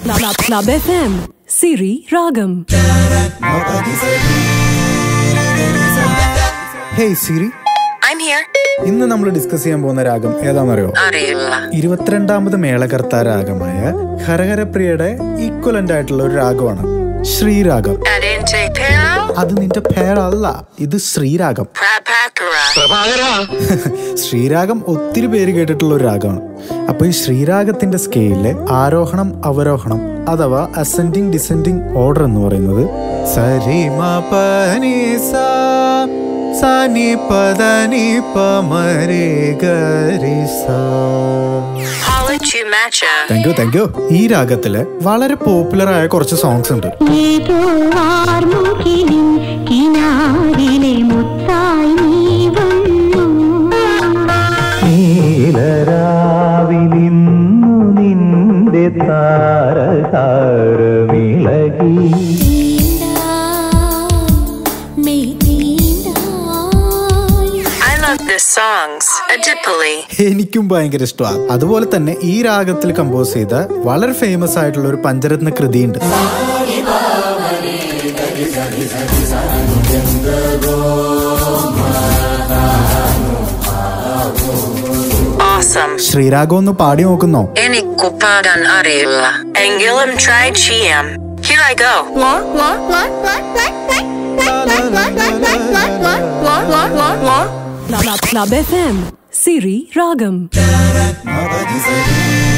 Club, Club FM, Siri Ragam. Hey Siri I'm here. ഇന്ന് നമ്മൾ discuss ചെയ്യാൻ പോകുന്ന രാഗം ഏതാണെന്നറിയോ അറിയില്ല ഇരുപത്തിരണ്ടാമത് മേളകർത്ത രാഗമായ ഹരഹരപ്രിയയുടെ ഈക്വലന്റ് ആയിട്ടുള്ള ഒരു രാഗമാണ് ശ്രീരാഗം അതെന്റെ പേര് അത് നിന്റെ പേരല്ല ഇത് ശ്രീരാഗം പ്രഭാകര ശ്രീരാഗം ഒത്തിരി പേര് കേട്ടിട്ടുള്ള ഒരു രാഗമാണ് അപ്പൊ ഈ ശ്രീരാഗത്തിന്റെ സ്കെയിലിലെ ആരോഹണം അവരോഹണം അഥവാ അസെൻഡിങ് ഡിസെൻഡിങ് ഓർഡർ എന്ന് പറയുന്നത് സരിമ പനി സാ സനി പദനി പമരേ ഗരി സാ Holichu Matcha. Thank you thank you ഈ രാഗത്തില് വളരെ പോപ്പുലർ ആയ കുറച്ച് സോങ്സ് ഉണ്ട് ഏതോ വാർമുകിലിൻ കിനാരിലെ മുത്തായി നീ വന്നു നീലരാവിലിന്നു നിന്റെ താരഹാരമിളകി I love the songs. Adipoli. എനിക്കും ഭയങ്കര ഇഷ്ടമാണ് അതുപോലെ തന്നെ ഈ രാഗത്തിൽ കമ്പോസ് ചെയ്ത വളരെ ഫേമസ് ആയിട്ടുള്ള ഒരു പഞ്ചരത്ന കൃതിയുണ്ട് Awesome. ശ്രീരാഗം ഒന്ന് പാടി നോക്കുന്നോ എനിക്ക് പാടാൻ അറിയില്ല എങ്കിലും try ചെയ്യാം Here I go. Club, Club FM, Siri Ragam.